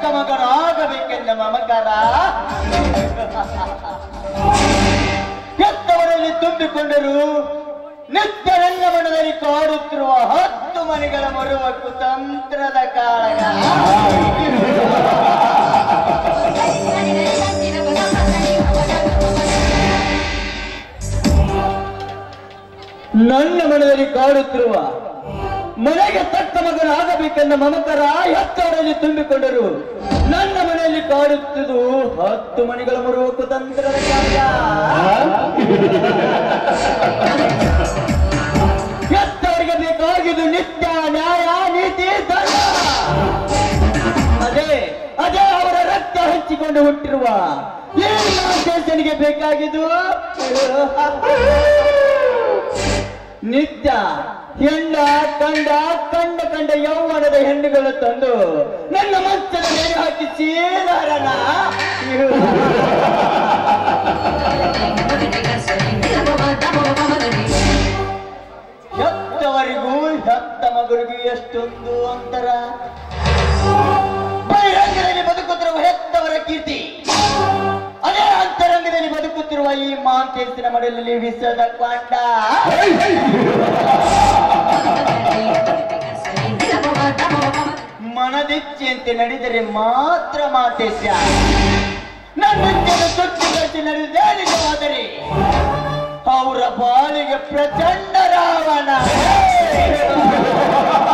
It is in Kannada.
ಮಗನಾಗಬೇಕೆಂದ ಮಮಕಾರ ಹೆತ್ತವರಲ್ಲಿ ತುಂಬಿಕೊಂಡರು ನಿತ್ಯ ನನ್ನ ಮನದಲ್ಲಿ ಕಾಡುತ್ತಿರುವ ಹತ್ತು ಮನೆಗಳ ಮರುವ ಕುತಂತ್ರದ ಕಾಳಗ ನನ್ನ ಮನದಲ್ಲಿ ಕಾಡುತ್ತಿರುವ ಮನೆಗೆ ತಕ್ಕ ಮಗನಾಗಬೇಕೆಂದ ಮಮಕರ ಹೆತ್ತವರಲ್ಲಿ ತುಂಬಿಕೊಂಡರು ನನ್ನ ಮನೆಯಲ್ಲಿ ಕಾಡುತ್ತಿದ್ದು ಹತ್ತು ಮನೆಗಳ ಮರುವ ಕುತಂತ್ರದ ಕಾಳಗ ಹೆತ್ತವರಿಗೆ ಬೇಕಾಗಿದ್ದು ನಿತ್ಯ ನ್ಯಾಯ ನೀತಿ ಧರ್ಮ ಅದೇ ಅದೇ ಅವರ ರಕ್ತ ಹಂಚಿಕೊಂಡು ಹುಟ್ಟಿರುವ ಈ ದೇಶನಿಗೆ ಬೇಕಾಗಿದ್ದು ನಿತ್ಯ ಹೆಣ್ಣ ಕಂಡ ಕಂಡ ಕಂಡ ಯೌವನದ ಹೆಣ್ಣುಗಳು ತಂದು ನನ್ನ ಮಂಚದ ಮೇಲೆ ಹಾಕಿ ಚೀಲಾರನ ಹೆತ್ತವರಿಗೂ ಹೆತ್ತ ಮಗುವಿಗೂ ಎಷ್ಟೊಂದು ಅಂತರ ಬಹಿರಂಗದಲ್ಲಿ ಬದುಕುತ್ತಿರುವ ಹೆತ್ತವರ ಕೀರ್ತಿ ಅದೇ ಅಂತರಂಗದಲ್ಲಿ ಬದುಕುತ್ತಿರುವ ಈ ಮಾಂತೇಸಿನ ಮಡಲಲ್ಲಿ ವಿಷದ ಕೊಂಡ ಮನದಿಚ್ಛೆಯಂತೆ ನಡೆದರೆ ಮಾತ್ರ ಮಾತೇಶ ನನ್ನಿಚ್ಛೆಯನ್ನು ತೃಪ್ತಿಗೊಳಿಸಿ ನಡೆದೇ ನಿಜವಾದರೆ ಅವರ ಬಾಳಿಗೆ ಪ್ರಚಂಡ ರಾವಣ